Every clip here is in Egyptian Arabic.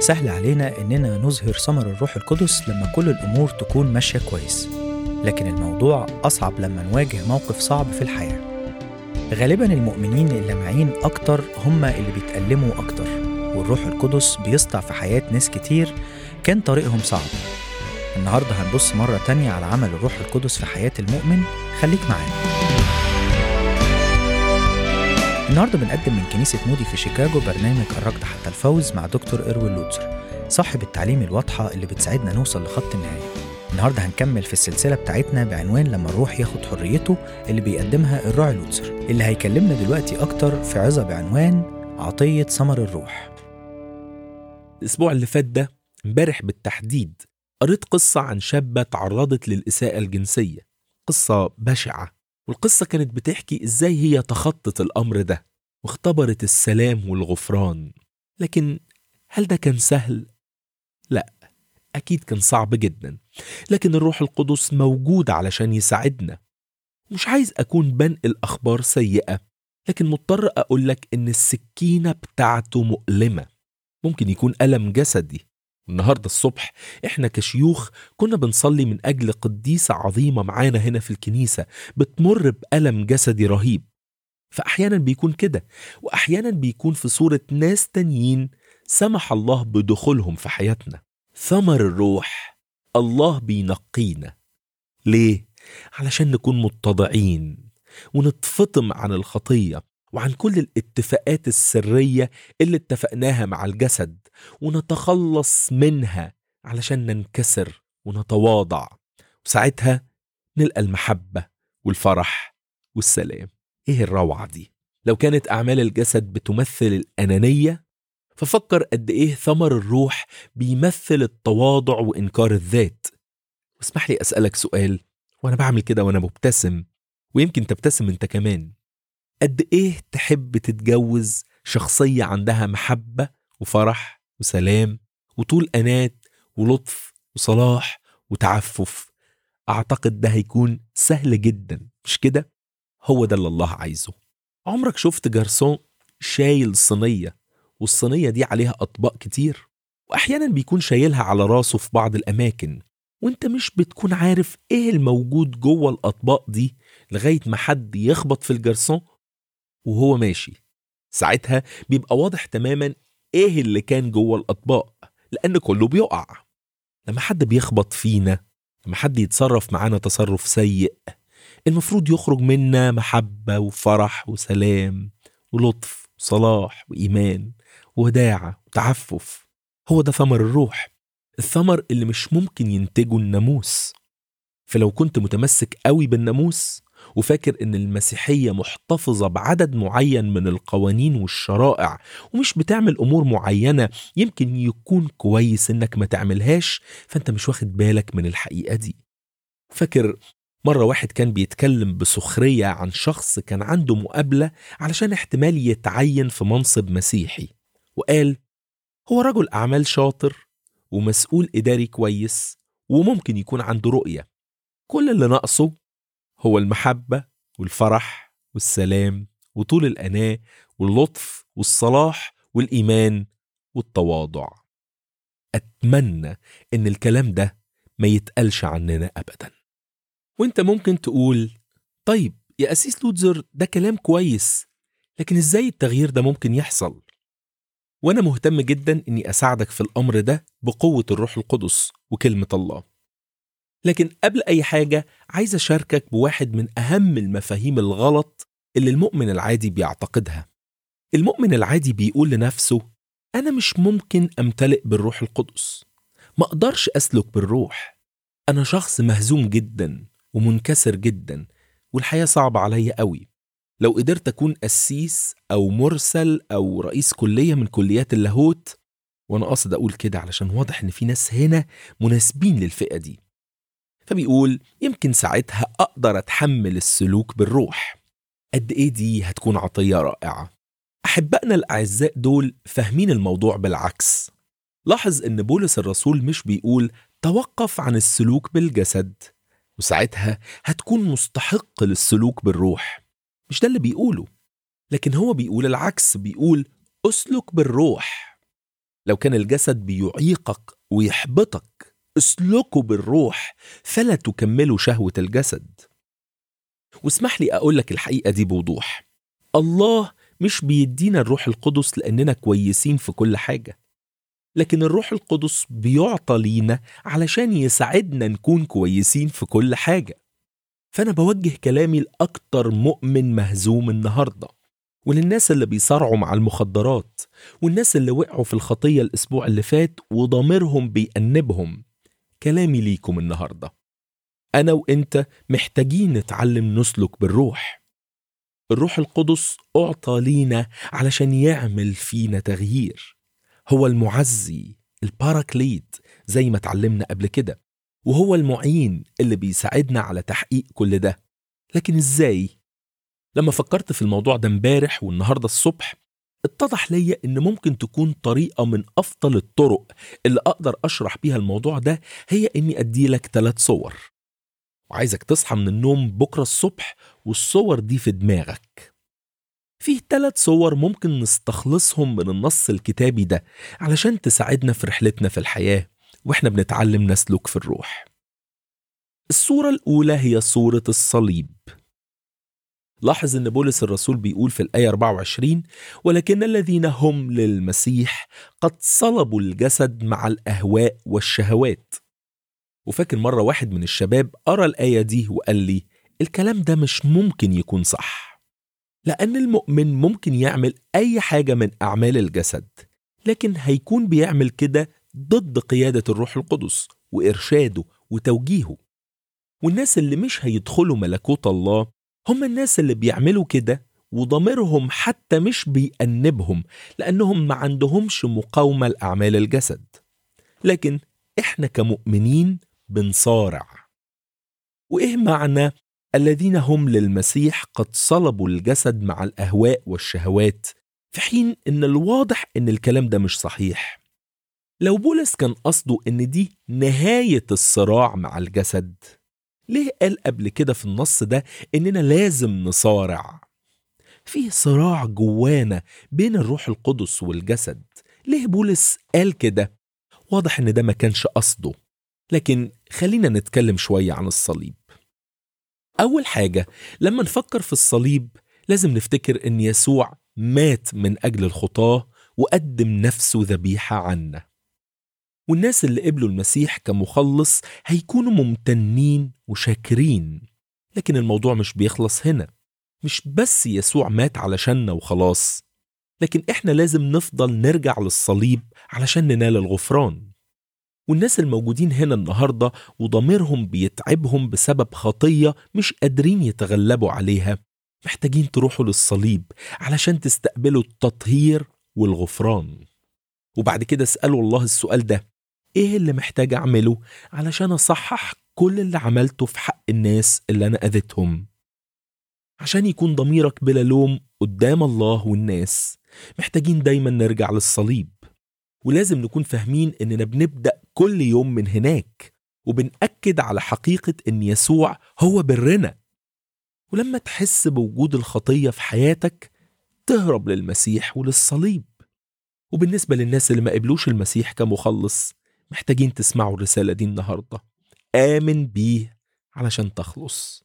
سهل علينا إننا نظهر ثمر الروح القدس لما كل الأمور تكون ماشية كويس لكن الموضوع أصعب لما نواجه موقف صعب في الحياة غالبا المؤمنين اللامعين أكتر هم اللي بيتألموا أكتر والروح القدس بيسطع في حياة ناس كتير كان طريقهم صعب النهاردة هنبص مرة تانية على عمل الروح القدس في حياة المؤمن خليك معانا النهارده بنقدم من كنيسة مودي في شيكاغو برنامج الركض حتى الفوز مع دكتور إروين لوتسر صاحب التعليم الواضحة اللي بتساعدنا نوصل لخط النهاية النهارده هنكمل في السلسلة بتاعتنا بعنوان لما الروح ياخد حريته اللي بيقدمها الراعي لوتسر اللي هيكلمنا دلوقتي أكتر في عظة بعنوان عطية ثمر الروح الأسبوع اللي فات ده امبارح بالتحديد قريت قصة عن شابة تعرضت للإساءة الجنسية قصة بشعة والقصة كانت بتحكي إزاي هي تخطت الأمر ده واختبرت السلام والغفران لكن هل ده كان سهل؟ لا أكيد كان صعب جدا لكن الروح القدس موجود علشان يساعدنا مش عايز أكون بنقل أخبار سيئة لكن مضطر أقولك إن السكينة بتاعته مؤلمة ممكن يكون ألم جسدي النهاردة الصبح إحنا كشيوخ كنا بنصلي من أجل قديسة عظيمة معانا هنا في الكنيسة بتمر بألم جسدي رهيب فأحيانا بيكون كده وأحيانا بيكون في صورة ناس تانيين سمح الله بدخولهم في حياتنا ثمر الروح الله بينقينا ليه؟ علشان نكون متضعين ونتفطم عن الخطية وعن كل الاتفاقات السرية اللي اتفقناها مع الجسد ونتخلص منها علشان ننكسر ونتواضع وساعتها نلقى المحبة والفرح والسلام ايه الروعة دي لو كانت أعمال الجسد بتمثل الأنانية ففكر قد ايه ثمر الروح بيمثل التواضع وإنكار الذات واسمح لي أسألك سؤال وأنا بعمل كده وأنا مبتسم ويمكن تبتسم أنت كمان قد ايه تحب تتجوز شخصية عندها محبة وفرح وسلام وطول أنات ولطف وصلاح وتعفف أعتقد ده هيكون سهل جدا مش كده؟ هو ده اللي الله عايزه عمرك شفت جرسون شايل صينية والصينية دي عليها أطباق كتير وأحيانا بيكون شايلها على راسه في بعض الأماكن وانت مش بتكون عارف ايه الموجود جوه الأطباق دي لغاية ما حد يخبط في الجرسون وهو ماشي ساعتها بيبقى واضح تماما ايه اللي كان جوه الاطباق لان كله بيقع لما حد بيخبط فينا لما حد يتصرف معانا تصرف سيء المفروض يخرج منا محبة وفرح وسلام ولطف وصلاح وإيمان وداعة وتعفف هو ده ثمر الروح الثمر اللي مش ممكن ينتجه الناموس فلو كنت متمسك قوي بالناموس وفاكر ان المسيحيه محتفظه بعدد معين من القوانين والشرائع ومش بتعمل امور معينه يمكن يكون كويس انك ما تعملهاش فانت مش واخد بالك من الحقيقه دي فاكر مرة واحد كان بيتكلم بسخرية عن شخص كان عنده مقابلة علشان احتمال يتعين في منصب مسيحي وقال هو رجل أعمال شاطر ومسؤول إداري كويس وممكن يكون عنده رؤية كل اللي ناقصه هو المحبة والفرح والسلام وطول الأناة واللطف والصلاح والإيمان والتواضع أتمنى إن الكلام ده ما يتقالش عننا أبدا وإنت ممكن تقول طيب يا أسيس لوتزر ده كلام كويس لكن إزاي التغيير ده ممكن يحصل؟ وأنا مهتم جدا إني أساعدك في الأمر ده بقوة الروح القدس وكلمة الله لكن قبل أي حاجة عايز أشاركك بواحد من أهم المفاهيم الغلط اللي المؤمن العادي بيعتقدها المؤمن العادي بيقول لنفسه أنا مش ممكن أمتلئ بالروح القدس ما أقدرش أسلك بالروح أنا شخص مهزوم جدا ومنكسر جدا والحياة صعبة عليا قوي لو قدرت أكون قسيس أو مرسل أو رئيس كلية من كليات اللاهوت وأنا قاصد أقول كده علشان واضح إن في ناس هنا مناسبين للفئة دي فبيقول يمكن ساعتها أقدر أتحمل السلوك بالروح قد إيه دي هتكون عطية رائعة أحبائنا الأعزاء دول فاهمين الموضوع بالعكس لاحظ إن بولس الرسول مش بيقول توقف عن السلوك بالجسد وساعتها هتكون مستحق للسلوك بالروح مش ده اللي بيقوله لكن هو بيقول العكس بيقول اسلك بالروح لو كان الجسد بيعيقك ويحبطك اسلكوا بالروح فلا تكملوا شهوة الجسد واسمح لي أقول لك الحقيقة دي بوضوح الله مش بيدينا الروح القدس لأننا كويسين في كل حاجة لكن الروح القدس بيعطى لينا علشان يساعدنا نكون كويسين في كل حاجة فأنا بوجه كلامي لأكتر مؤمن مهزوم النهاردة وللناس اللي بيصارعوا مع المخدرات والناس اللي وقعوا في الخطية الأسبوع اللي فات وضميرهم بيأنبهم كلامي ليكم النهاردة أنا وإنت محتاجين نتعلم نسلك بالروح الروح القدس أعطى لينا علشان يعمل فينا تغيير هو المعزي الباراكليت زي ما اتعلمنا قبل كده وهو المعين اللي بيساعدنا على تحقيق كل ده لكن ازاي لما فكرت في الموضوع ده امبارح والنهارده الصبح اتضح ليا ان ممكن تكون طريقه من افضل الطرق اللي اقدر اشرح بيها الموضوع ده هي اني ادي لك ثلاث صور وعايزك تصحى من النوم بكره الصبح والصور دي في دماغك فيه ثلاث صور ممكن نستخلصهم من النص الكتابي ده علشان تساعدنا في رحلتنا في الحياه واحنا بنتعلم نسلك في الروح الصوره الاولى هي صوره الصليب لاحظ ان بولس الرسول بيقول في الايه 24 ولكن الذين هم للمسيح قد صلبوا الجسد مع الاهواء والشهوات وفاكر مره واحد من الشباب قرا الايه دي وقال لي الكلام ده مش ممكن يكون صح لان المؤمن ممكن يعمل اي حاجه من اعمال الجسد لكن هيكون بيعمل كده ضد قياده الروح القدس وارشاده وتوجيهه والناس اللي مش هيدخلوا ملكوت الله هم الناس اللي بيعملوا كده وضميرهم حتى مش بيأنبهم لأنهم ما عندهمش مقاومة لأعمال الجسد لكن إحنا كمؤمنين بنصارع وإيه معنى الذين هم للمسيح قد صلبوا الجسد مع الأهواء والشهوات في حين إن الواضح إن الكلام ده مش صحيح لو بولس كان قصده إن دي نهاية الصراع مع الجسد ليه قال قبل كده في النص ده إننا لازم نصارع؟ فيه صراع جوانا بين الروح القدس والجسد ليه بولس قال كده؟ واضح إن ده ما كانش قصده لكن خلينا نتكلم شوية عن الصليب أول حاجة لما نفكر في الصليب لازم نفتكر إن يسوع مات من أجل الخطاة وقدم نفسه ذبيحة عنا والناس اللي قبلوا المسيح كمخلص هيكونوا ممتنين وشاكرين لكن الموضوع مش بيخلص هنا مش بس يسوع مات علشاننا وخلاص لكن احنا لازم نفضل نرجع للصليب علشان ننال الغفران والناس الموجودين هنا النهاردة وضميرهم بيتعبهم بسبب خطية مش قادرين يتغلبوا عليها محتاجين تروحوا للصليب علشان تستقبلوا التطهير والغفران وبعد كده اسألوا الله السؤال ده ايه اللي محتاج اعمله علشان اصحح كل اللي عملته في حق الناس اللي انا اذيتهم عشان يكون ضميرك بلا لوم قدام الله والناس محتاجين دايما نرجع للصليب ولازم نكون فاهمين اننا بنبدا كل يوم من هناك وبنأكد على حقيقة ان يسوع هو برنا ولما تحس بوجود الخطية في حياتك تهرب للمسيح وللصليب وبالنسبة للناس اللي ما قبلوش المسيح كمخلص محتاجين تسمعوا الرسالة دي النهاردة آمن بيه علشان تخلص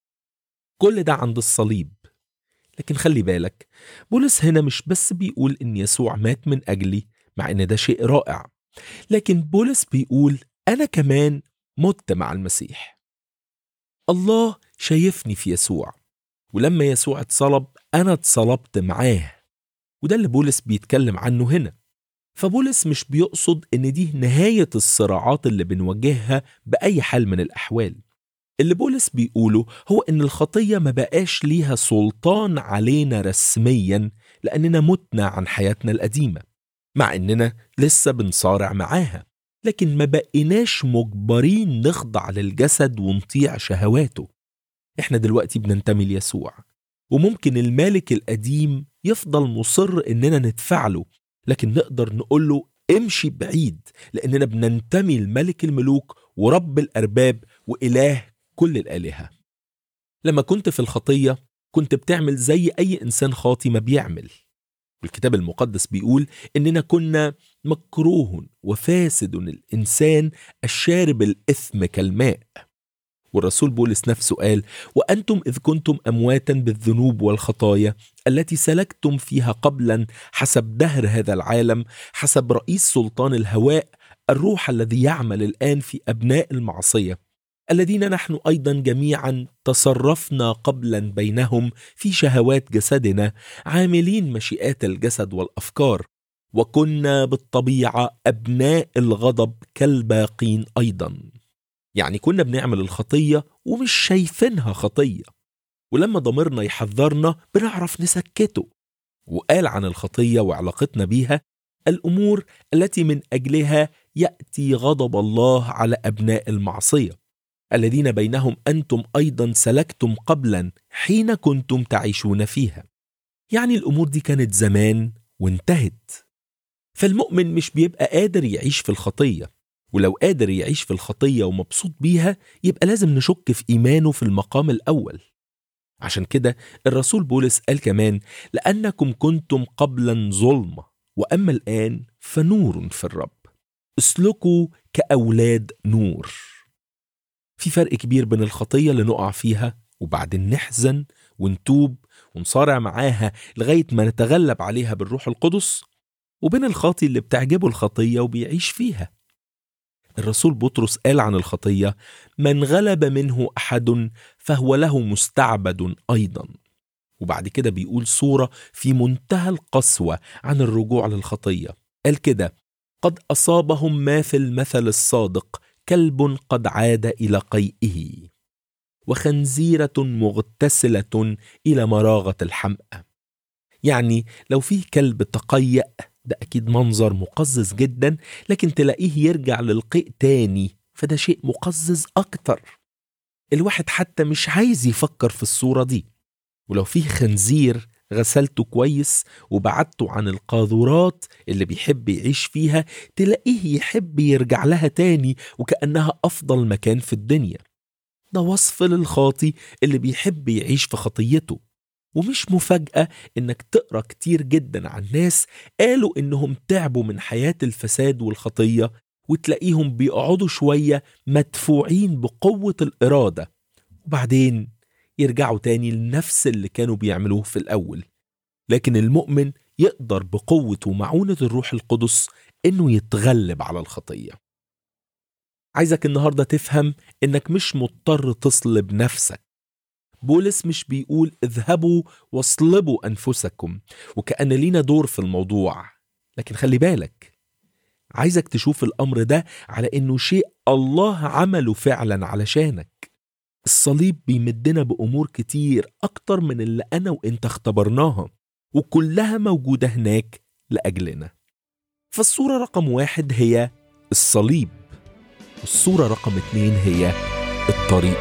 كل ده عند الصليب لكن خلي بالك بولس هنا مش بس بيقول إن يسوع مات من أجلي مع إن ده شيء رائع لكن بولس بيقول أنا كمان مت مع المسيح الله شايفني في يسوع ولما يسوع اتصلب أنا اتصلبت معاه وده اللي بولس بيتكلم عنه هنا فبولس مش بيقصد ان دي نهاية الصراعات اللي بنواجهها بأي حال من الأحوال اللي بولس بيقوله هو ان الخطية ما بقاش ليها سلطان علينا رسميا لأننا متنا عن حياتنا القديمة مع اننا لسه بنصارع معاها لكن ما بقيناش مجبرين نخضع للجسد ونطيع شهواته احنا دلوقتي بننتمي ليسوع وممكن المالك القديم يفضل مصر اننا ندفع له لكن نقدر نقول له امشي بعيد لاننا بننتمي لملك الملوك ورب الارباب واله كل الالهه لما كنت في الخطيه كنت بتعمل زي اي انسان خاطي ما بيعمل والكتاب المقدس بيقول إننا كنا مكروه وفاسد الإنسان الشارب الإثم كالماء والرسول بولس نفسه قال وأنتم إذ كنتم أمواتا بالذنوب والخطايا التي سلكتم فيها قبلا حسب دهر هذا العالم حسب رئيس سلطان الهواء الروح الذي يعمل الآن في أبناء المعصية الذين نحن أيضا جميعا تصرفنا قبلا بينهم في شهوات جسدنا عاملين مشيئات الجسد والأفكار وكنا بالطبيعة أبناء الغضب كالباقين أيضا يعني كنا بنعمل الخطية ومش شايفينها خطية ولما ضميرنا يحذرنا بنعرف نسكته وقال عن الخطية وعلاقتنا بيها الأمور التي من أجلها يأتي غضب الله على أبناء المعصية الذين بينهم أنتم أيضا سلكتم قبلا حين كنتم تعيشون فيها يعني الأمور دي كانت زمان وانتهت فالمؤمن مش بيبقى قادر يعيش في الخطية ولو قادر يعيش في الخطية ومبسوط بيها يبقى لازم نشك في إيمانه في المقام الأول عشان كده الرسول بولس قال كمان لأنكم كنتم قبلا ظلمة وأما الآن فنور في الرب اسلكوا كأولاد نور في فرق كبير بين الخطية اللي نقع فيها وبعدين نحزن ونتوب ونصارع معاها لغاية ما نتغلب عليها بالروح القدس وبين الخاطي اللي بتعجبه الخطية وبيعيش فيها الرسول بطرس قال عن الخطية من غلب منه أحد فهو له مستعبد أيضا وبعد كده بيقول صورة في منتهى القسوة عن الرجوع للخطية قال كده قد أصابهم ما في المثل الصادق كلب قد عاد إلى قيئه وخنزيرة مغتسلة إلى مراغة الحمأة يعني لو فيه كلب تقيأ ده أكيد منظر مقزز جدا لكن تلاقيه يرجع للقيء تاني فده شيء مقزز أكتر الواحد حتى مش عايز يفكر في الصورة دي ولو فيه خنزير غسلته كويس وبعدته عن القاذورات اللي بيحب يعيش فيها تلاقيه يحب يرجع لها تاني وكأنها أفضل مكان في الدنيا ده وصف للخاطي اللي بيحب يعيش في خطيته ومش مفاجأة إنك تقرأ كتير جدا عن ناس قالوا إنهم تعبوا من حياة الفساد والخطية وتلاقيهم بيقعدوا شوية مدفوعين بقوة الإرادة وبعدين يرجعوا تاني لنفس اللي كانوا بيعملوه في الأول لكن المؤمن يقدر بقوة ومعونة الروح القدس إنه يتغلب على الخطية عايزك النهاردة تفهم إنك مش مضطر تصلب نفسك بولس مش بيقول اذهبوا واصلبوا أنفسكم وكأن لينا دور في الموضوع لكن خلي بالك عايزك تشوف الأمر ده على إنه شيء الله عمله فعلا علشانك الصليب بيمدنا بأمور كتير أكتر من اللي أنا وإنت اختبرناها وكلها موجودة هناك لأجلنا فالصورة رقم واحد هي الصليب والصورة رقم اتنين هي الطريق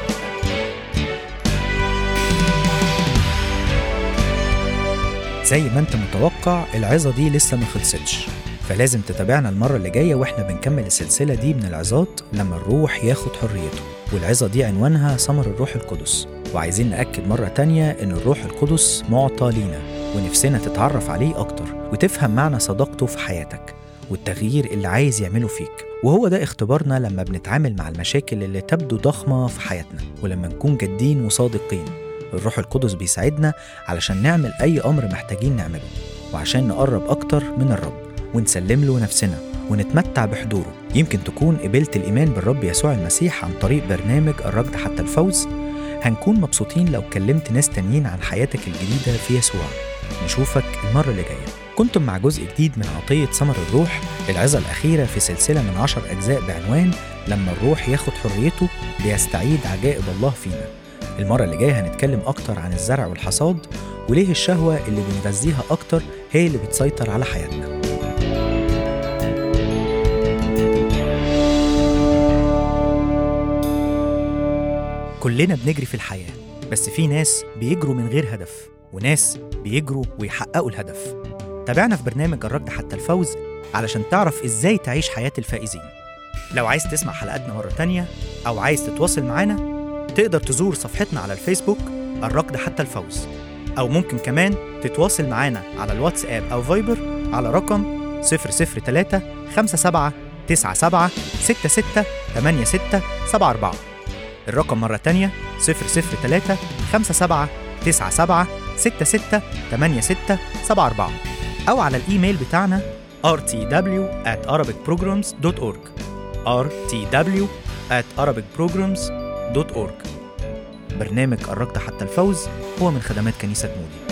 زي ما انت متوقع العظة دي لسه ما خلصتش فلازم تتابعنا المرة اللي جاية واحنا بنكمل السلسلة دي من العظات لما الروح ياخد حريته والعظة دي عنوانها ثمر الروح القدس وعايزين نأكد مرة تانية إن الروح القدس معطى لينا ونفسنا تتعرف عليه أكتر وتفهم معنى صداقته في حياتك والتغيير اللي عايز يعمله فيك وهو ده اختبارنا لما بنتعامل مع المشاكل اللي تبدو ضخمة في حياتنا ولما نكون جادين وصادقين الروح القدس بيساعدنا علشان نعمل أي أمر محتاجين نعمله وعشان نقرب أكتر من الرب ونسلم له نفسنا ونتمتع بحضوره يمكن تكون قبلت الإيمان بالرب يسوع المسيح عن طريق برنامج الركض حتى الفوز هنكون مبسوطين لو كلمت ناس تانيين عن حياتك الجديدة في يسوع نشوفك المرة اللي جاية كنتم مع جزء جديد من عطية ثمر الروح العظة الأخيرة في سلسلة من عشر أجزاء بعنوان لما الروح ياخد حريته ليستعيد عجائب الله فينا المرة اللي جاية هنتكلم أكتر عن الزرع والحصاد وليه الشهوة اللي بنغذيها أكتر هي اللي بتسيطر على حياتنا كلنا بنجري في الحياة بس في ناس بيجروا من غير هدف وناس بيجروا ويحققوا الهدف تابعنا في برنامج الركض حتى الفوز علشان تعرف ازاي تعيش حياة الفائزين لو عايز تسمع حلقاتنا مرة تانية أو عايز تتواصل معانا تقدر تزور صفحتنا على الفيسبوك الركض حتى الفوز أو ممكن كمان تتواصل معانا على الواتساب أو فايبر على رقم 003 57 97 66 86 74 الرقم مرة تانية 003 57 97 66 86 74 أو على الإيميل بتاعنا rtw at arabicprograms.org rtw at arabicprograms.org برنامج قربت حتى الفوز هو من خدمات كنيسة مودي